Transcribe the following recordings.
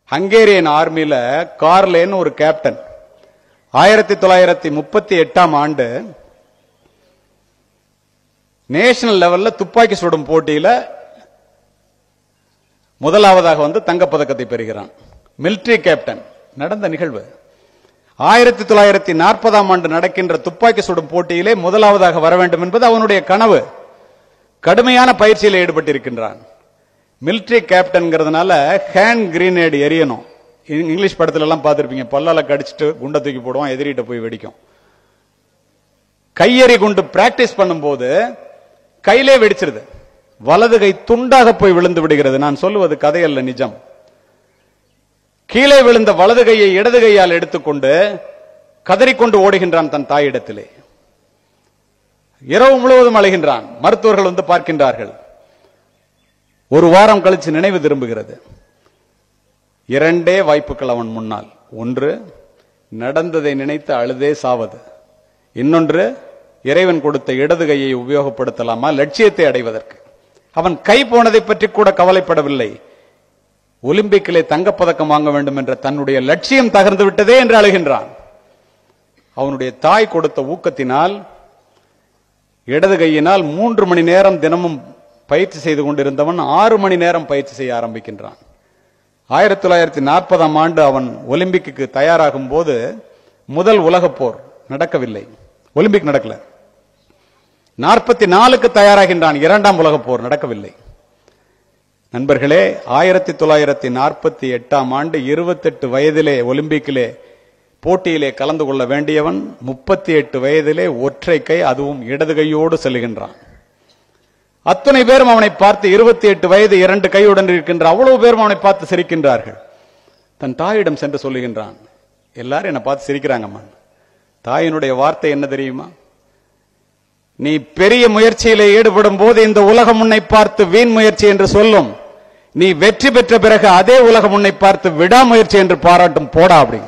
Hungarian ஆர்மியில கார்லேன்னு ஒரு captain ஆயிரத்தி தொள்ளாயிரத்தி முப்பத்தி எட்டாம் ஆண்டு நேஷனல் லெவல்ல துப்பாக்கி சுடும் போட்டியில முதலாவதாக வந்து தங்கப்பதக்கத்தை பெறுகிறான் மிலிட்டரி கேப்டன் நடந்த நிகழ்வு ஆயிரத்தி தொள்ளாயிரத்தி நாற்பதாம் ஆண்டு நடக்கின்ற துப்பாக்கி சுடும் போட்டியிலே முதலாவதாக வர வேண்டும் என்பது அவனுடைய கனவு கடுமையான பயிற்சியில் ஈடுபட்டிருக்கின்றான் மிலிட்டரி கேப்டன்ங்கிறதுனால ஹேண்ட் கிரீனேடு எரியணும் இ- இங்கிலீஷ் படத்துல எல்லாம் பார்த்திருப்பீங்க பல்லால கடிச்சிட்டு குண்டை தூக்கி போடுவான் எதிரிட்ட போய் வெடிக்கும் கையெறி குண்டு பிராக்டிஸ் பண்ணும்போது கையிலே வெடிச்சிருது வலது கை துண்டாக போய் விழுந்து விடுகிறது நான் சொல்லுவது கதையல்ல நிஜம் கீழே விழுந்த வலது கையை இடது கையால் எடுத்துக்கொண்டு கதறிக்கொண்டு ஓடுகின்றான் தன் தாயிடத்திலே இரவு முழுவதும் அழுகின்றான் மருத்துவர்கள் வந்து பார்க்கின்றார்கள் ஒரு வாரம் கழிச்சு நினைவு திரும்புகிறது இரண்டே வாய்ப்புகள் அவன் முன்னால் ஒன்று நடந்ததை நினைத்து அழுதே சாவது இன்னொன்று இறைவன் கொடுத்த இடது கையை உபயோகப்படுத்தலாமா லட்சியத்தை அடைவதற்கு அவன் கை போனதை பற்றி கூட கவலைப்படவில்லை ஒலிம்பிக்கிலே தங்கப்பதக்கம் வாங்க வேண்டும் என்ற தன்னுடைய லட்சியம் தகர்ந்து விட்டதே என்று அழுகின்றான் அவனுடைய தாய் கொடுத்த ஊக்கத்தினால் இடது கையினால் மூன்று மணி நேரம் தினமும் பயிற்சி செய்து கொண்டிருந்தவன் ஆறு மணி நேரம் பயிற்சி செய்ய ஆரம்பிக்கின்றான் ஆயிரத்தி தொள்ளாயிரத்தி நாற்பதாம் ஆண்டு அவன் ஒலிம்பிக்கு தயாராகும் போது முதல் உலகப் போர் நடக்கவில்லை ஒலிம்பிக் நடக்கல நாற்பத்தி நாலுக்கு தயாராகின்றான் இரண்டாம் உலகப் போர் நடக்கவில்லை நண்பர்களே ஆயிரத்தி தொள்ளாயிரத்தி நாற்பத்தி எட்டாம் ஆண்டு இருபத்தெட்டு வயதிலே ஒலிம்பிக்கிலே போட்டியிலே கலந்து கொள்ள வேண்டியவன் முப்பத்தி எட்டு வயதிலே ஒற்றை கை அதுவும் இடது கையோடு செல்லுகின்றான் அத்தனை பேரும் அவனை பார்த்து இருபத்தி எட்டு வயது இரண்டு கையுடன் இருக்கின்ற அவ்வளவு பேரும் அவனை பார்த்து சிரிக்கின்றார்கள் தன் தாயிடம் சென்று சொல்லுகின்றான் எல்லாரும் என்னை பார்த்து சிரிக்கிறாங்கம்மா தாயினுடைய வார்த்தை என்ன தெரியுமா நீ பெரிய முயற்சியிலே ஈடுபடும் போது இந்த உலகம் உன்னை பார்த்து வீண் முயற்சி என்று சொல்லும் நீ வெற்றி பெற்ற பிறகு அதே உலகம் உன்னை பார்த்து விடாமுயற்சி என்று பாராட்டும் போடா அப்படி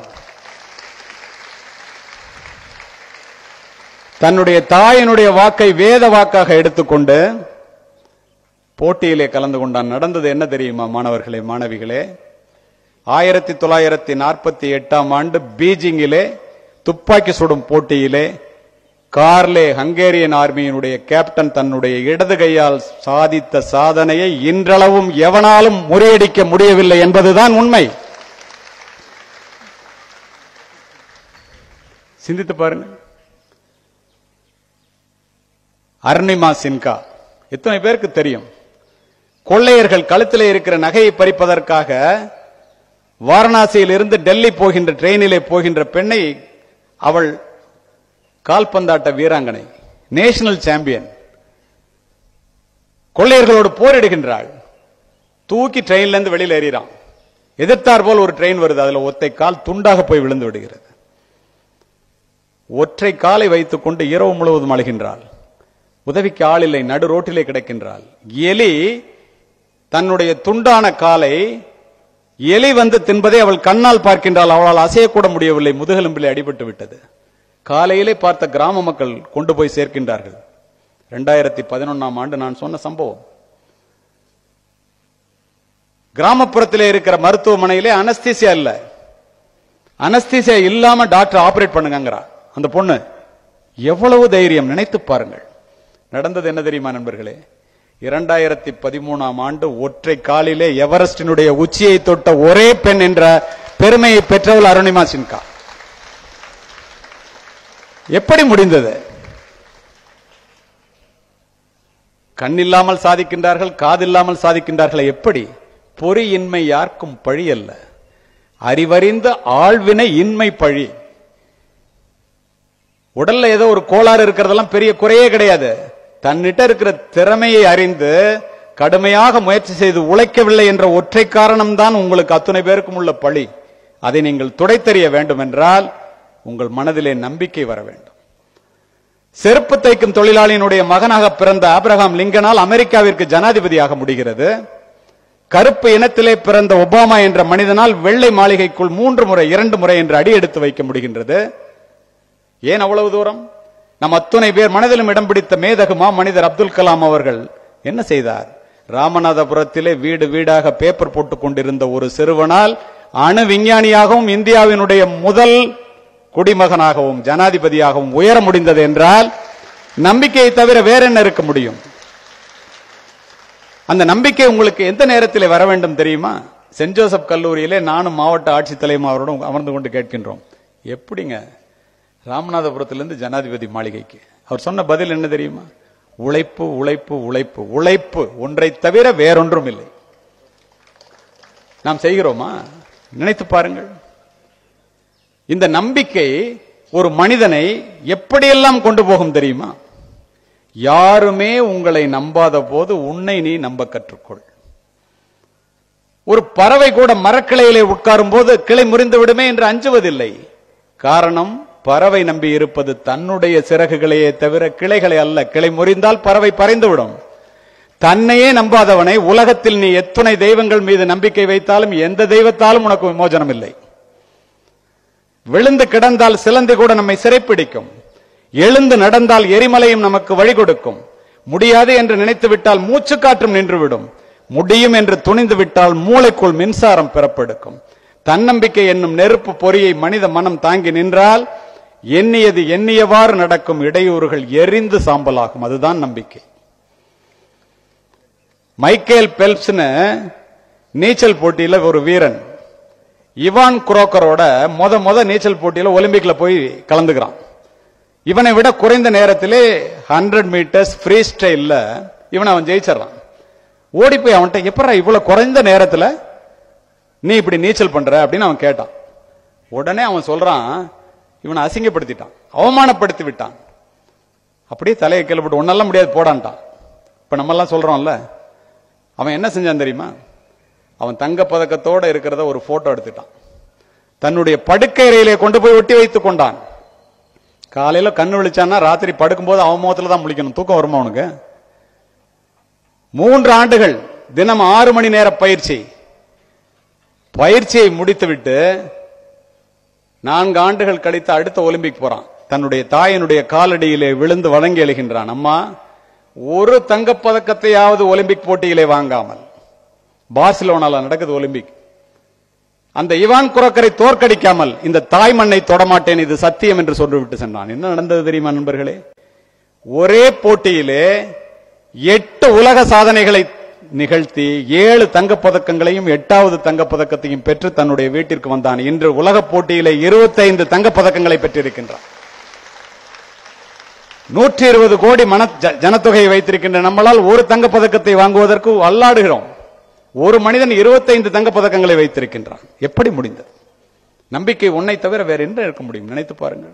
தன்னுடைய தாயினுடைய வாக்கை வேத வாக்காக எடுத்துக்கொண்டு போட்டியிலே கலந்து கொண்டான் நடந்தது என்ன தெரியுமா மாணவர்களே மாணவிகளே ஆயிரத்தி தொள்ளாயிரத்தி நாற்பத்தி எட்டாம் ஆண்டு பீஜிங்கிலே துப்பாக்கி சுடும் போட்டியிலே கார்லே ஹங்கேரியன் ஆர்மியினுடைய கேப்டன் தன்னுடைய இடது கையால் சாதித்த சாதனையை இன்றளவும் எவனாலும் முறியடிக்க முடியவில்லை என்பதுதான் உண்மை சிந்தித்து பாருங்க அருணிமா சின்கா எத்தனை பேருக்கு தெரியும் கொள்ளையர்கள் கழுத்திலே இருக்கிற நகையை பறிப்பதற்காக வாரணாசியில் இருந்து டெல்லி போகின்ற ட்ரெயினிலே போகின்ற பெண்ணை அவள் கால்பந்தாட்ட வீராங்கனை நேஷனல் சாம்பியன் கொள்ளையர்களோடு போரிடுகின்றாள் தூக்கி ட்ரெயின்ல இருந்து வெளியில ஏறிறான் எதிர்த்தார் போல் ஒரு ட்ரெயின் வருது அதுல ஒத்தை கால் துண்டாக போய் விழுந்து விடுகிறது ஒற்றை காலை வைத்துக் கொண்டு இரவு முழுவதும் அழுகின்றாள் உதவிக்கு ஆள் இல்லை நடு ரோட்டிலே கிடக்கின்றாள் எலி தன்னுடைய துண்டான காலை எலி வந்து தின்பதை அவள் கண்ணால் பார்க்கின்றாள் அவளால் அசையக்கூட முடியவில்லை முதுகெலும்பிலே அடிபட்டு விட்டது காலையிலே பார்த்த கிராம மக்கள் கொண்டு போய் சேர்க்கின்றார்கள் இரண்டாயிரத்தி பதினொன்னாம் ஆண்டு நான் சொன்ன சம்பவம் கிராமப்புறத்திலே இருக்கிற மருத்துவமனையிலே அனஸ்தீசியா இல்ல அனஸ்தீசியா இல்லாம டாக்டர் ஆபரேட் பண்ணுங்கங்கிறா அந்த பொண்ணு எவ்வளவு தைரியம் நினைத்து பாருங்கள் நடந்தது என்ன தெரியுமா நண்பர்களே இரண்டாயிரத்தி பதிமூணாம் ஆண்டு ஒற்றை காலிலே எவரெஸ்டினுடைய உச்சியை தொட்ட ஒரே பெண் என்ற பெருமையை பெற்றவள் அருணிமா சின்கா எப்படி முடிந்தது கண் இல்லாமல் சாதிக்கின்றார்கள் காதில்லாமல் சாதிக்கின்றார்கள் எப்படி பொறியின்மை யாருக்கும் பழி அல்ல அறிவறிந்த ஆழ்வினை இன்மை பழி உடல்ல ஏதோ ஒரு கோளாறு இருக்கிறதெல்லாம் பெரிய குறையே கிடையாது தன்னிட்ட இருக்கிற திறமையை அறிந்து கடுமையாக முயற்சி செய்து உழைக்கவில்லை என்ற ஒற்றை காரணம்தான் உங்களுக்கு அத்துணை பேருக்கும் உள்ள பழி அதை நீங்கள் துடைத்தெறிய வேண்டும் என்றால் உங்கள் மனதிலே நம்பிக்கை வர வேண்டும் செருப்பு தைக்கும் தொழிலாளியினுடைய மகனாக பிறந்த ஆபிரகாம் லிங்கனால் அமெரிக்காவிற்கு ஜனாதிபதியாக முடிகிறது கருப்பு இனத்திலே பிறந்த ஒபாமா என்ற மனிதனால் வெள்ளை மாளிகைக்குள் மூன்று முறை இரண்டு முறை என்று அடி எடுத்து வைக்க முடிகின்றது ஏன் அவ்வளவு தூரம் நம் அத்துணை பேர் மனதிலும் இடம் பிடித்த மேதகுமா மனிதர் அப்துல் கலாம் அவர்கள் என்ன செய்தார் ராமநாதபுரத்திலே வீடு வீடாக பேப்பர் போட்டுக் கொண்டிருந்த ஒரு சிறுவனால் அணு விஞ்ஞானியாகவும் இந்தியாவினுடைய முதல் குடிமகனாகவும் ஜனாதிபதியாகவும் உயர முடிந்தது என்றால் நம்பிக்கையை தவிர வேற என்ன இருக்க முடியும் அந்த நம்பிக்கை உங்களுக்கு எந்த நேரத்தில் வர வேண்டும் தெரியுமா சென்ட் ஜோசப் கல்லூரியிலே நானும் மாவட்ட ஆட்சித்தலைவர் அவரோடும் அமர்ந்து கொண்டு கேட்கின்றோம் எப்படிங்க ராமநாதபுரத்திலிருந்து ஜனாதிபதி மாளிகைக்கு அவர் சொன்ன பதில் என்ன தெரியுமா உழைப்பு உழைப்பு உழைப்பு உழைப்பு ஒன்றை தவிர வேறொன்றும் இல்லை நாம் செய்கிறோமா நினைத்து பாருங்கள் இந்த நம்பிக்கை ஒரு மனிதனை எப்படியெல்லாம் கொண்டு போகும் தெரியுமா யாருமே உங்களை நம்பாத போது உன்னை நீ நம்ப கற்றுக்கொள் ஒரு பறவை கூட மரக்கிளையிலே உட்காரும் போது கிளை முறிந்து விடுமே என்று அஞ்சுவதில்லை காரணம் பறவை நம்பி இருப்பது தன்னுடைய சிறகுகளையே தவிர கிளைகளை அல்ல கிளை முறிந்தால் பறவை பறைந்துவிடும் தன்னையே நம்பாதவனை உலகத்தில் நீ எத்துணை தெய்வங்கள் மீது நம்பிக்கை வைத்தாலும் எந்த தெய்வத்தாலும் உனக்கு விமோசனம் இல்லை விழுந்து கிடந்தால் சிலந்தி கூட நம்மை சிறைப்பிடிக்கும் எழுந்து நடந்தால் எரிமலையும் நமக்கு வழி கொடுக்கும் முடியாது என்று நினைத்து விட்டால் மூச்சு காற்றும் நின்றுவிடும் முடியும் என்று துணிந்து விட்டால் மூளைக்குள் மின்சாரம் பிறப்பெடுக்கும் தன்னம்பிக்கை என்னும் நெருப்பு பொறியை மனித மனம் தாங்கி நின்றால் எண்ணியது எண்ணியவாறு நடக்கும் இடையூறுகள் எரிந்து சாம்பலாகும் அதுதான் நம்பிக்கை மைக்கேல் பெல்ப்ஸ்னு நீச்சல் போட்டியில ஒரு வீரன் இவான் குரோக்கரோட முத முத நீச்சல் போட்டியில ஒலிம்பிக்ல போய் கலந்துக்கிறான் இவனை விட குறைந்த நேரத்திலே ஹண்ட்ரட் மீட்டர்ஸ் ஃப்ரீ ஸ்டைல்ல இவனை அவன் ஜெயிச்சிடறான் ஓடி போய் அவன்கிட்ட எப்படா இவ்வளவு குறைந்த நேரத்துல நீ இப்படி நீச்சல் பண்ற அப்படின்னு அவன் கேட்டான் உடனே அவன் சொல்றான் இவனை அசிங்கப்படுத்திட்டான் அவமானப்படுத்தி விட்டான் அப்படியே தலையை கேள்விப்பட்டு ஒன்னெல்லாம் முடியாது போடான்ட்டான் இப்ப நம்ம எல்லாம் சொல்றோம்ல அவன் என்ன செஞ்சான் தெரியுமா அவன் தங்க பதக்கத்தோட இருக்கிறத ஒரு போட்டோ எடுத்துட்டான் தன்னுடைய படுக்கை அறையிலே கொண்டு போய் ஒட்டி வைத்துக் கொண்டான் காலையில கண்ணு விழிச்சான்னா ராத்திரி படுக்கும்போது அவன் முகத்துல தான் முழிக்கணும் தூக்கம் வருமா அவனுக்கு மூன்று ஆண்டுகள் தினம் ஆறு மணி நேர பயிற்சி பயிற்சியை முடித்துவிட்டு நான்கு ஆண்டுகள் கழித்து அடுத்த ஒலிம்பிக் போறான் தன்னுடைய தாயினுடைய காலடியிலே விழுந்து வணங்கி எழுகின்றான் அம்மா ஒரு தங்கப் பதக்கத்தையாவது ஒலிம்பிக் போட்டியிலே வாங்காமல் பார்சிலோனால நடக்குது ஒலிம்பிக் அந்த இவான் குரக்கரை தோற்கடிக்காமல் இந்த தாய் மண்ணை தொடமாட்டேன் இது சத்தியம் என்று சொல்லிவிட்டு சென்றான் என்ன நடந்தது தெரியுமா நண்பர்களே ஒரே போட்டியிலே எட்டு உலக சாதனைகளை நிகழ்த்தி ஏழு தங்கப் பதக்கங்களையும் எட்டாவது தங்கப் பதக்கத்தையும் பெற்று தன்னுடைய வீட்டிற்கு வந்தான் இன்று உலக போட்டியிலே இருபத்தைந்து தங்கப் பதக்கங்களை பெற்றிருக்கின்றான் நூற்றி இருபது கோடி மன ஜ- ஜனத்தொகையை வைத்திருக்கின்ற நம்மளால் ஒரு தங்கப் பதக்கத்தை வாங்குவதற்கு அல்லாடுகிறோம் ஒரு மனிதன் இருபத்தைந்து தங்கப் பதக்கங்களை வைத்திருக்கின்றான் எப்படி முடிந்தது நம்பிக்கை உன்னை தவிர வேற என்ன இருக்க முடியும் நினைத்து பாருங்கள்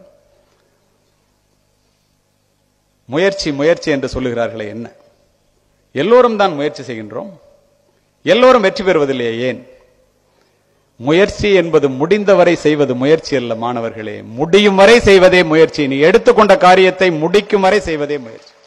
முயற்சி முயற்சி என்று சொல்லுகிறார்களே என்ன எல்லோரும் தான் முயற்சி செய்கின்றோம் எல்லோரும் வெற்றி பெறுவதில்லையே ஏன் முயற்சி என்பது முடிந்தவரை செய்வது முயற்சி அல்ல மாணவர்களே முடியும் வரை செய்வதே முயற்சி நீ எடுத்துக்கொண்ட காரியத்தை முடிக்கும் வரை செய்வதே முயற்சி